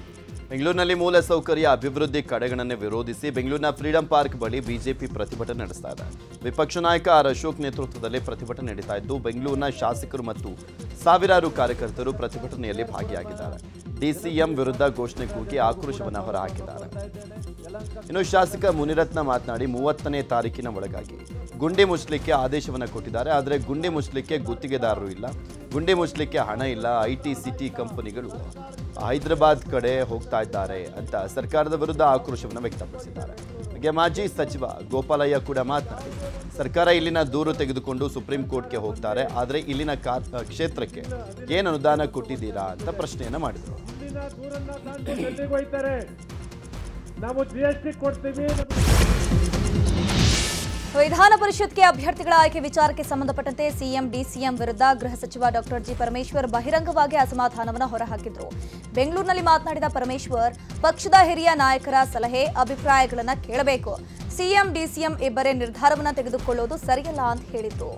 ಬೆಂಗಳೂರಿನಲ್ಲಿ ಮೂಲಸೌಕರ್ಯ ಅಭಿವೃದ್ಧಿ ಕಡೆಗಣನೆ ವಿರೋಧಿಸಿ ಬೆಂಗಳೂರಿನ ಫ್ರೀಡಂ ಪಾರ್ಕ್ ಬಳಿ ಬಿಜೆಪಿ ಪ್ರತಿಭಟನೆ ನಡೆಸ್ತಾ ಇದೆ ವಿಪಕ್ಷ ನಾಯಕ ಆರ್ ಅಶೋಕ್ ನೇತೃತ್ವದಲ್ಲಿ ಪ್ರತಿಭಟನೆ ನಡೀತಾ ಇದ್ದು ಬೆಂಗಳೂರಿನ ಶಾಸಕರು ಮತ್ತು ಸಾವಿರಾರು ಕಾರ್ಯಕರ್ತರು ಪ್ರತಿಭಟನೆಯಲ್ಲಿ ಭಾಗಿಯಾಗಿದ್ದಾರೆ ಡಿಸಿಎಂ ವಿರುದ್ಧ ಘೋಷಣೆ ಕೂಗಿ ಆಕ್ರೋಶವನ್ನು ಹೊರಹಾಕಿದ್ದಾರೆ ಇನ್ನು ಶಾಸಕ ಮುನಿರತ್ನ ಮಾತನಾಡಿ ಮೂವತ್ತನೇ ತಾರೀಕಿನ ಒಳಗಾಗಿ ಗುಂಡಿ ಮುಚ್ಚಲಿಕ್ಕೆ ಆದೇಶವನ್ನು ಕೊಟ್ಟಿದ್ದಾರೆ ಆದರೆ ಗುಂಡಿ ಮುಚ್ಚಲಿಕ್ಕೆ ಗುತ್ತಿಗೆದಾರರು ಇಲ್ಲ ಗುಂಡಿ ಮುಚ್ಚಲಿಕ್ಕೆ ಹಣ ಇಲ್ಲ ಐ ಟಿ ಸಿಟಿ ಕಂಪನಿಗಳು ಹೈದರಾಬಾದ್ ಕಡೆ ಹೋಗ್ತಾ ಇದ್ದಾರೆ ಅಂತ ಸರ್ಕಾರದ ವಿರುದ್ಧ ಆಕ್ರೋಶವನ್ನು ವ್ಯಕ್ತಪಡಿಸಿದ್ದಾರೆ ಹಾಗೆ ಮಾಜಿ ಸಚಿವ ಗೋಪಾಲಯ್ಯ ಕೂಡ ಮಾತನಾಡಿ ಸರ್ಕಾರ ಇಲ್ಲಿನ ದೂರು ತೆಗೆದುಕೊಂಡು ಸುಪ್ರೀಂ ಕೋರ್ಟ್ಗೆ ಹೋಗ್ತಾರೆ ಆದರೆ ಇಲ್ಲಿನ ಕಾ ಕ್ಷೇತ್ರಕ್ಕೆ ಏನು ಅನುದಾನ ಕೊಟ್ಟಿದ್ದೀರಾ ಅಂತ ಪ್ರಶ್ನೆಯನ್ನ ಮಾಡಿದರು ಇಲ್ಲಿನ ದೂರನ್ನ ತಾಂಡು ಡೆಲ್ಲಿಗೆ ಹೋಯ್ತಾರೆ ನಾವು ಜಿ ಎಸ್ ಟಿ ಕೊಡ್ತೀವಿ ವಿಧಾನ ಪರಿಷತ್ಗೆ ಅಭ್ಯರ್ಥಿಗಳ ಆಯ್ಕೆ ವಿಚಾರಕ್ಕೆ ಸಂಬಂಧಪಟ್ಟಂತೆ ಸಿಎಂ ಡಿಸಿಎಂ ವಿರುದ್ಧ ಗೃಹ ಸಚಿವ ಡಾಕ್ಟರ್ ಜಿ ಪರಮೇಶ್ವರ್ ಬಹಿರಂಗವಾಗಿ ಅಸಮಾಧಾನವನ್ನು ಹೊರಹಾಕಿದ್ರು ಬೆಂಗಳೂರಿನಲ್ಲಿ ಮಾತನಾಡಿದ ಪರಮೇಶ್ವರ್ ಪಕ್ಷದ ಹಿರಿಯ ನಾಯಕರ ಸಲಹೆ ಅಭಿಪ್ರಾಯಗಳನ್ನು ಕೇಳಬೇಕು ಸಿಎಂ ಡಿಸಿಎಂ ಇಬ್ಬರೇ ನಿರ್ಧಾರವನ್ನು ತೆಗೆದುಕೊಳ್ಳೋದು ಸರಿಯಲ್ಲ ಅಂತ ಹೇಳಿದ್ರು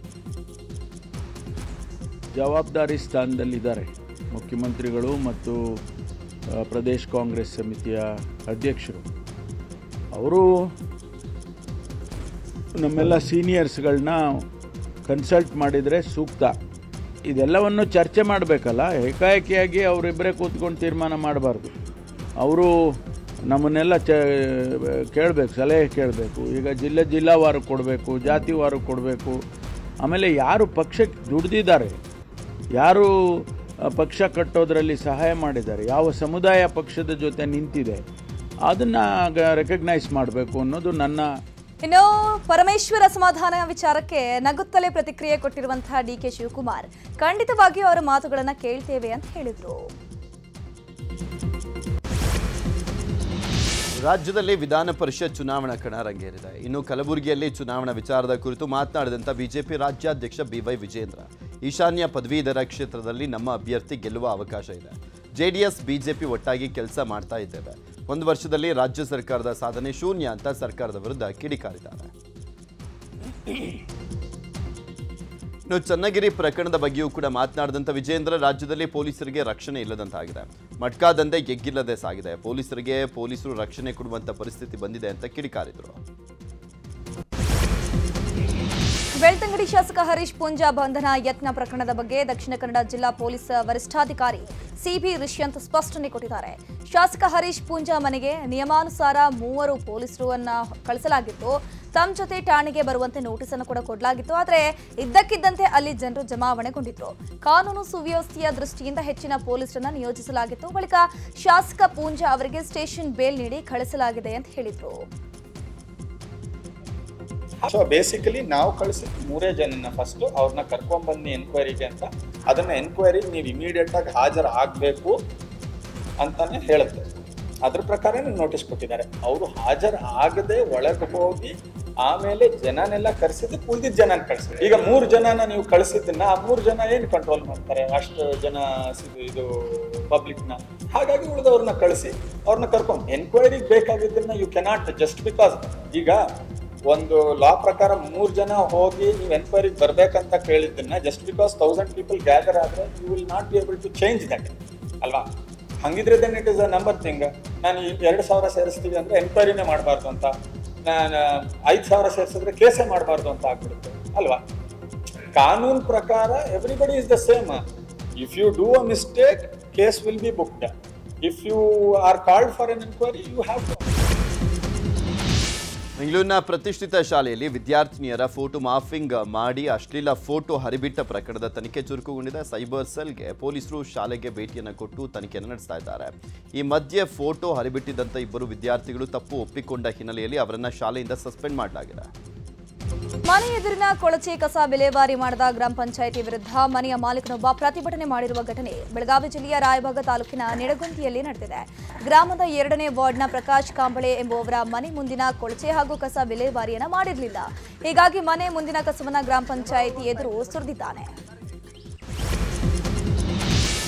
ಜವಾಬ್ದಾರಿ ಸ್ಥಾನದಲ್ಲಿದ್ದಾರೆ ಮುಖ್ಯಮಂತ್ರಿಗಳು ಮತ್ತು ಆ, ಪ್ರದೇಶ್ ಕಾಂಗ್ರೆಸ್ ಸಮಿತಿಯ ಅಧ್ಯಕ್ಷರು ಅವರು ನಮ್ಮೆಲ್ಲ ಸೀನಿಯರ್ಸ್ಗಳನ್ನ ಕನ್ಸಲ್ಟ್ ಮಾಡಿದರೆ ಸೂಕ್ತ ಇದೆಲ್ಲವನ್ನು ಚರ್ಚೆ ಮಾಡಬೇಕಲ್ಲ ಏಕಾಏಕಿಯಾಗಿ ಅವರಿಬ್ಬರೇ ಕೂತ್ಕೊಂಡು ತೀರ್ಮಾನ ಮಾಡಬಾರ್ದು ಅವರು ನಮ್ಮನ್ನೆಲ್ಲ ಚ ಕೇಳಬೇಕು ಸಲಹೆ ಕೇಳಬೇಕು ಈಗ ಜಿಲ್ಲೆ ಜಿಲ್ಲಾವಾರು ಕೊಡಬೇಕು ಜಾತಿವಾರು ಕೊಡಬೇಕು ಆಮೇಲೆ ಯಾರು ಪಕ್ಷಕ್ಕೆ ದುಡ್ದಿದ್ದಾರೆ ಯಾರು ಆ, ಪಕ್ಷ ಕಟ್ಟೋದ್ರಲ್ಲಿ ಸಹಾಯ ಮಾಡಿದ್ದಾರೆ ಯಾವ ಸಮುದಾಯ ಪಕ್ಷದ ಜೊತೆ ನಿಂತಿದೆ ಅದನ್ನು ರೆಕಗ್ನೈಸ್ ಮಾಡಬೇಕು ಅನ್ನೋದು ನನ್ನ ಇನ್ನು ಪರಮೇಶ್ವರ್ ಅಸಮಾಧಾನ ವಿಚಾರಕ್ಕೆ ನಗುತ್ತಲೇ ಪ್ರತಿಕ್ರಿಯೆ ಕೊಟ್ಟಿರುವಂತಹ ಡಿ ಕೆ ಶಿವಕುಮಾರ್ ಖಂಡಿತವಾಗಿಯೂ ಅವರ ಮಾತುಗಳನ್ನ ಕೇಳ್ತೇವೆ ಅಂತ ಹೇಳಿದ್ರು ರಾಜ್ಯದಲ್ಲಿ ವಿಧಾನ ಪರಿಷತ್ ಚುನಾವಣಾ ಕಣ ರಂಗೇರಿದೆ ಇನ್ನು ಕಲಬುರಗಿಯಲ್ಲಿ ಚುನಾವಣಾ ವಿಚಾರದ ಕುರಿತು ಮಾತನಾಡಿದಂಥ ಬಿಜೆಪಿ ರಾಜ್ಯಾಧ್ಯಕ್ಷ ಬಿವೈ ವಿಜೇಂದ್ರ ಈಶಾನ್ಯ ಪದವೀಧರ ಕ್ಷೇತ್ರದಲ್ಲಿ ನಮ್ಮ ಅಭ್ಯರ್ಥಿ ಗೆಲ್ಲುವ ಅವಕಾಶ ಇದೆ ಜೆಡಿಎಸ್ ಬಿಜೆಪಿ ಒಟ್ಟಾಗಿ ಕೆಲಸ ಮಾಡ್ತಾ ಇದ್ದೇವೆ ಒಂದು ವರ್ಷದಲ್ಲಿ ರಾಜ್ಯ ಸರ್ಕಾರದ ಸಾಧನೆ ಶೂನ್ಯ ಅಂತ ಸರ್ಕಾರದ ವಿರುದ್ಧ ಕಿಡಿಕಾರಿದ್ದಾರೆ ಇನ್ನು ಚನ್ನಗಿರಿ ಪ್ರಕರಣದ ಬಗ್ಗೆಯೂ ಕೂಡ ಮಾತನಾಡಿದಂಥ ವಿಜೇಂದ್ರ ರಾಜ್ಯದಲ್ಲಿ ಪೊಲೀಸರಿಗೆ ರಕ್ಷಣೆ ಇಲ್ಲದಂತಾಗಿದೆ ಮಟ್ಕಾ ದಂಧೆ ಎಗ್ಗಿಲ್ಲದೆ ಸಾಗಿದೆ ಪೊಲೀಸರಿಗೆ ಪೊಲೀಸರು ರಕ್ಷಣೆ ಕೊಡುವಂತ ಪರಿಸ್ಥಿತಿ ಬಂದಿದೆ ಅಂತ ಕಿಡಿಕಾರಿದರು ಬೆಳ್ತಂಗಡಿ ಶಾಸಕ ಹರೀಶ್ ಪೂಂಜಾ ಬಂಧನ ಯತ್ನ ಪ್ರಕರಣದ ಬಗ್ಗೆ ದಕ್ಷಿಣ ಕನ್ನಡ ಜಿಲ್ಲಾ ಪೊಲೀಸ್ ವರಿಷ್ಠಾಧಿಕಾರಿ ಸಿಬಿ ರಿಷ್ಯಂತ್ ಸ್ಪಷ್ಟನೆ ಕೊಟ್ಟಿದ್ದಾರೆ ಶಾಸಕ ಹರೀಶ್ ಪೂಂಜಾ ಮನೆಗೆ ನಿಯಮಾನುಸಾರ ಮೂವರು ಪೊಲೀಸರನ್ನ ಕಳಿಸಲಾಗಿತ್ತು ತಮ್ಮ ಜೊತೆ ಠಾಣೆಗೆ ಬರುವಂತೆ ನೋಟಿಸ್ ಅನ್ನು ಕೂಡ ಕೊಡಲಾಗಿತ್ತು ಆದರೆ ಇದ್ದಕ್ಕಿದ್ದಂತೆ ಅಲ್ಲಿ ಜನರು ಜಮಾವಣೆಗೊಂಡಿದ್ರು ಕಾನೂನು ಸುವ್ಯವಸ್ಥೆಯ ದೃಷ್ಟಿಯಿಂದ ಹೆಚ್ಚಿನ ಪೊಲೀಸರನ್ನ ನಿಯೋಜಿಸಲಾಗಿತ್ತು ಬಳಿಕ ಶಾಸಕ ಪೂಂಜಾ ಅವರಿಗೆ ಸ್ಟೇಷನ್ ಬೇಲ್ ನೀಡಿ ಕಳಿಸಲಾಗಿದೆ ಅಂತ ಹೇಳಿದ್ರು ಸೊ ಬೇಸಿಕಲಿ ನಾವು ಕಳಿಸಿದ ಮೂರೇ ಜನನ ಫಸ್ಟ್ ಅವ್ರನ್ನ ಕರ್ಕೊಂಡ್ ಬನ್ನಿ ಎನ್ಕ್ವೈರಿಗೆ ಅಂತ ಅದನ್ನ ಎನ್ಕ್ವೈರಿಗೆ ನೀವು ಇಮಿಡಿಯೇಟ್ ಆಗಿ ಹಾಜರು ಆಗಬೇಕು ಅಂತಾನೆ ಹೇಳುತ್ತೆ ಅದ್ರ ಪ್ರಕಾರ ನೋಟಿಸ್ ಕೊಟ್ಟಿದ್ದಾರೆ ಅವರು ಹಾಜರು ಆಗದೆ ಒಳಗೆ ಹೋಗಿ ಆಮೇಲೆ ಜನನೆಲ್ಲ ಕರೆಸಿದ್ದು ಉಳಿದಿದ್ದ ಜನ ಕಳಿಸಿದ್ರು ಈಗ ಮೂರು ಜನನ ನೀವು ಕಳಿಸಿದ್ದನ್ನ ಆ ಮೂರು ಜನ ಏನು ಕಂಟ್ರೋಲ್ ಮಾಡ್ತಾರೆ ಅಷ್ಟು ಜನ ಸಿ- ಇದು ಪಬ್ಲಿಕ್ನ ಹಾಗಾಗಿ ಉಳಿದವ್ರನ್ನ ಕಳಿಸಿ ಅವ್ರನ್ನ ಕರ್ಕೊಂಡು ಎನ್ಕ್ವೈರಿಗೆ ಬೇಕಾಗಿದ್ದನ್ನ ಯು ಕೆನಾಟ್ ಜಸ್ಟ್ ಬಿಕಾಸ್ ಈಗ ಒಂದು ಲಾ ಪ್ರಕಾರ ಮೂರ್ ಜನ ಹೋಗಿ ನೀವು ಎನ್ಕ್ವೈರಿಗೆ ಬರ್ಬೇಕಂತ ಕೇಳಿದ್ದನ್ನ just because thousand people gather ಆದ್ರೆ you will not be able to change that ಅಲ್ವಾ ಹಂಗಿದ್ರೆ then it is a number thing ನಾನು ಈ ಎರಡು ಸಾವಿರ ಸೇರಿಸ್ತೀವಿ ಅಂದ್ರೆ ಎನ್ಕ್ವೈರಿನೇ ಮಾಡಬಾರ್ದು ಅಂತ ನಾನು ಐದು ಸಾವಿರ ಸೇರಿಸಿದ್ರೆ ಕೇಸೇ ಮಾಡಬಾರ್ದು ಅಂತ ಆಗ್ಬಿಡುತ್ತೆ ಅಲ್ವಾ ಕಾನೂನು ಪ್ರಕಾರ everybody is the same if you do a mistake case will be booked if you are called for an enquiry you have to ಬೆಂಗಳೂರಿನ ಪ್ರತಿಷ್ಠಿತ ಶಾಲೆಯಲ್ಲಿ ವಿದ್ಯಾರ್ಥಿನಿಯರ ಫೋಟೋ ಮಾಫಿಂಗ್ ಮಾಡಿ ಅಶ್ಲೀಲ ಫೋಟೋ ಹರಿಬಿಟ್ಟ ಪ್ರಕರಣದ ತನಿಖೆ ಚುರುಕುಗೊಂಡಿದೆ ಸೈಬರ್ ಸೆಲ್ಗೆ ಪೊಲೀಸರು ಶಾಲೆಗೆ ಭೇಟಿಯನ್ನು ಕೊಟ್ಟು ತನಿಖೆಯನ್ನು ನಡೆಸ್ತಾ ಇದ್ದಾರೆ ಈ ಮಧ್ಯೆ ಫೋಟೋ ಹರಿಬಿಟ್ಟಿದ್ದಂಥ ಇಬ್ಬರು ವಿದ್ಯಾರ್ಥಿಗಳು ತಪ್ಪು ಒಪ್ಪಿಕೊಂಡ ಹಿನ್ನೆಲೆಯಲ್ಲಿ ಅವರನ್ನ ಶಾಲೆಯಿಂದ ಸಸ್ಪೆಂಡ್ ಮಾಡಲಾಗಿದೆ ಮನೆ ಎದುರಿನ ಕೊಳಚೆ ಕಸ ವಿಲೇವಾರಿ ಮಾಡದ ಗ್ರಾಮ ಪಂಚಾಯಿತಿ ವಿರುದ್ಧ ಮನೆಯ ಮಾಲೀಕನೊಬ್ಬ ಪ್ರತಿಭಟನೆ ಮಾಡಿರುವ ಘಟನೆ ಬೆಳಗಾವಿ ಜಿಲ್ಲೆಯ ರಾಯಭಾಗ ತಾಲೂಕಿನ ನಿಡಗುಂದಿಯಲ್ಲಿ ನಡೆದಿದೆ ಗ್ರಾಮದ ಎರಡನೇ ವಾರ್ಡ್ನ ಪ್ರಕಾಶ್ ಕಾಂಬಳೆ ಎಂಬುವವರ ಮನೆ ಮುಂದಿನ ಕೊಳಚೆ ಹಾಗೂ ಕಸ ವಿಲೇವಾರಿಯನ್ನ ಮಾಡಿರಲಿಲ್ಲ ಹೀಗಾಗಿ ಮನೆ ಮುಂದಿನ ಕಸವನ್ನ ಗ್ರಾಮ ಪಂಚಾಯಿತಿ ಎದುರು ಸುರಿದಿದ್ದಾನೆ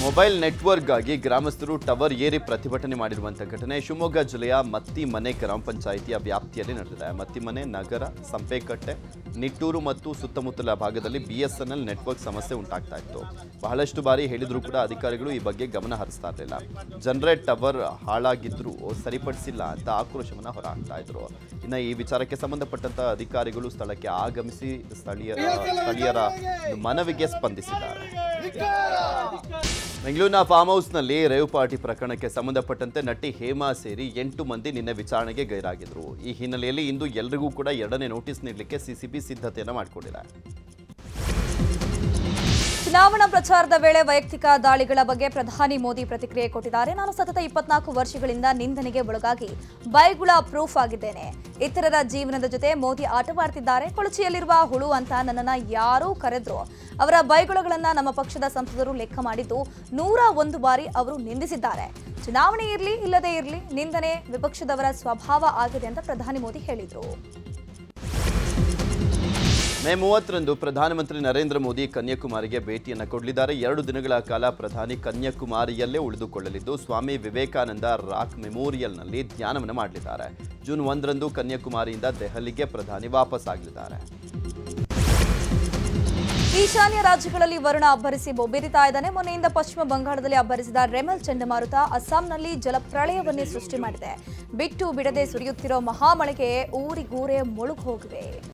ಮೊಬೈಲ್ ನೆಟ್ವರ್ಕ್ಗಾಗಿ ಗ್ರಾಮಸ್ಥರು ಟವರ್ ಏರಿ ಪ್ರತಿಭಟನೆ ಮಾಡಿರುವಂಥ ಘಟನೆ ಶಿವಮೊಗ್ಗ ಜಿಲ್ಲೆಯ ಮತ್ತಿಮನೆ ಗ್ರಾಮ ಪಂಚಾಯಿತಿಯ ವ್ಯಾಪ್ತಿಯಲ್ಲಿ ನಡೆದಿದೆ ಮತ್ತಿಮನೆ ನಗರ ಸಂಪೇಕಟ್ಟೆ ನಿಟ್ಟೂರು ಮತ್ತು ಸುತ್ತಮುತ್ತಲ ಭಾಗದಲ್ಲಿ ಬಿಎಸ್ಎನ್ಎಲ್ ನೆಟ್ವರ್ಕ್ ಸಮಸ್ಯೆ ಉಂಟಾಗ್ತಾ ಇತ್ತು ಬಹಳಷ್ಟು ಬಾರಿ ಹೇಳಿದರೂ ಕೂಡ ಅಧಿಕಾರಿಗಳು ಈ ಬಗ್ಗೆ ಗಮನ ಹರಿಸ್ತಾ ಇರಲಿಲ್ಲ ಜನರೇಟ್ ಟವರ್ ಹಾಳಾಗಿದ್ರೂ ಸರಿಪಡಿಸಿಲ್ಲ ಅಂತ ಆಕ್ರೋಶವನ್ನು ಹೊರಹಾಕ್ತಾ ಇದ್ರು ಇನ್ನು ಈ ವಿಚಾರಕ್ಕೆ ಸಂಬಂಧಪಟ್ಟಂತ ಅಧಿಕಾರಿಗಳು ಸ್ಥಳಕ್ಕೆ ಆಗಮಿಸಿ ಸ್ಥಳೀಯರ ಸ್ಥಳೀಯರ ಮನವಿಗೆ ಸ್ಪಂದಿಸಿದ್ದಾರೆ ಬೆಂಗಳೂರಿನ ಫಾರ್ಮ್ ಹೌಸ್ನಲ್ಲಿ ರೇವ್ ಪಾರ್ಟಿ ಪ್ರಕರಣಕ್ಕೆ ಸಂಬಂಧಪಟ್ಟಂತೆ ನಟಿ ಹೇಮಾ ಸೇರಿ ಎಂಟು ಮಂದಿ ನಿನ್ನೆ ವಿಚಾರಣೆಗೆ ಗೈರಾಗಿದ್ರು ಈ ಹಿನ್ನೆಲೆಯಲ್ಲಿ ಇಂದು ಎಲ್ರಿಗೂ ಕೂಡ ಎರಡನೇ ನೋಟಿಸ್ ನೀಡಲಿಕ್ಕೆ ಸಿಸಿಬಿ ಸಿದ್ಧತೆಯನ್ನು ಮಾಡಿಕೊಂಡಿದೆ ಚುನಾವಣಾ ಪ್ರಚಾರದ ವೇಳೆ ವೈಯಕ್ತಿಕ ದಾಳಿಗಳ ಬಗ್ಗೆ ಪ್ರಧಾನಿ ಮೋದಿ ಪ್ರತಿಕ್ರಿಯೆ ಕೊಟ್ಟಿದ್ದಾರೆ ನಾನು ಸತತ ಇಪ್ಪತ್ನಾಲ್ಕು ವರ್ಷಗಳಿಂದ ನಿಂದನೆಗೆ ಒಳಗಾಗಿ ಬೈಗುಳ ಪ್ರೂಫ್ ಆಗಿದ್ದೇನೆ ಇತರರ ಜೀವನದ ಜೊತೆ ಮೋದಿ ಆಟವಾಡ್ತಿದ್ದಾರೆ ಕೊಳಚಿಯಲ್ಲಿರುವ ಹುಳು ಅಂತ ನನ್ನನ್ನ ಯಾರೂ ಕರೆದ್ರು ಅವರ ಬೈಗುಳಗಳನ್ನ ನಮ್ಮ ಪಕ್ಷದ ಸಂಸದರು ಲೆಕ್ಕ ಮಾಡಿದ್ದು ನೂರ ಒಂದು ಬಾರಿ ಅವರು ನಿಂದಿಸಿದ್ದಾರೆ ಚುನಾವಣೆ ಇರಲಿ ಇಲ್ಲದೇ ಇರಲಿ ನಿಂದನೆ ವಿಪಕ್ಷದವರ ಸ್ವಭಾವ ಆಗಿದೆ ಅಂತ ಪ್ರಧಾನಿ ಮೋದಿ ಹೇಳಿದರು ಮೇ ಮೂವತ್ತರಂದು ಪ್ರಧಾನಮಂತ್ರಿ ನರೇಂದ್ರ ಮೋದಿ ಕನ್ಯಾಕುಮಾರಿಗೆ ಭೇಟಿಯನ್ನು ಕೊಡಲಿದ್ದಾರೆ ಎರಡು ದಿನಗಳ ಕಾಲ ಪ್ರಧಾನಿ ಕನ್ಯಾಕುಮಾರಿಯಲ್ಲೇ ಉಳಿದುಕೊಳ್ಳಲಿದ್ದು ಸ್ವಾಮಿ ವಿವೇಕಾನಂದ ರಾಕ್ ಮೆಮೋರಿಯಲ್ನಲ್ಲಿ ಧ್ಯಾನವನ್ನು ಮಾಡಲಿದ್ದಾರೆ ಜೂನ್ ಒಂದರಂದು ಕನ್ಯಾಕುಮಾರಿಯಿಂದ ದೆಹಲಿಗೆ ಪ್ರಧಾನಿ ವಾಪಸ್ ಆಗಲಿದ್ದಾರೆ ಈಶಾನ್ಯ ರಾಜ್ಯಗಳಲ್ಲಿ ವರುಣ ಅಬ್ಬರಿಸಿ ಬೊಬ್ಬಿರಿತಾ ಇದ್ದಾನೆ ಮೊನ್ನೆಯಿಂದ ಪಶ್ಚಿಮ ಬಂಗಾಳದಲ್ಲಿ ಅಬ್ಬರಿಸಿದ ರೆಮಲ್ ಚಂಡಮಾರುತ ಅಸ್ಸಾಂನಲ್ಲಿ ಜಲಪ್ರಳಯವನ್ನೇ ಸೃಷ್ಟಿ ಮಾಡಿದೆ ಬಿಟ್ಟು ಬಿಡದೆ ಸುರಿಯುತ್ತಿರೋ ಮಹಾಮಳೆಗೆ ಊರಿಗೂರೇ ಮುಳುಗು ಹೋಗಿವೆ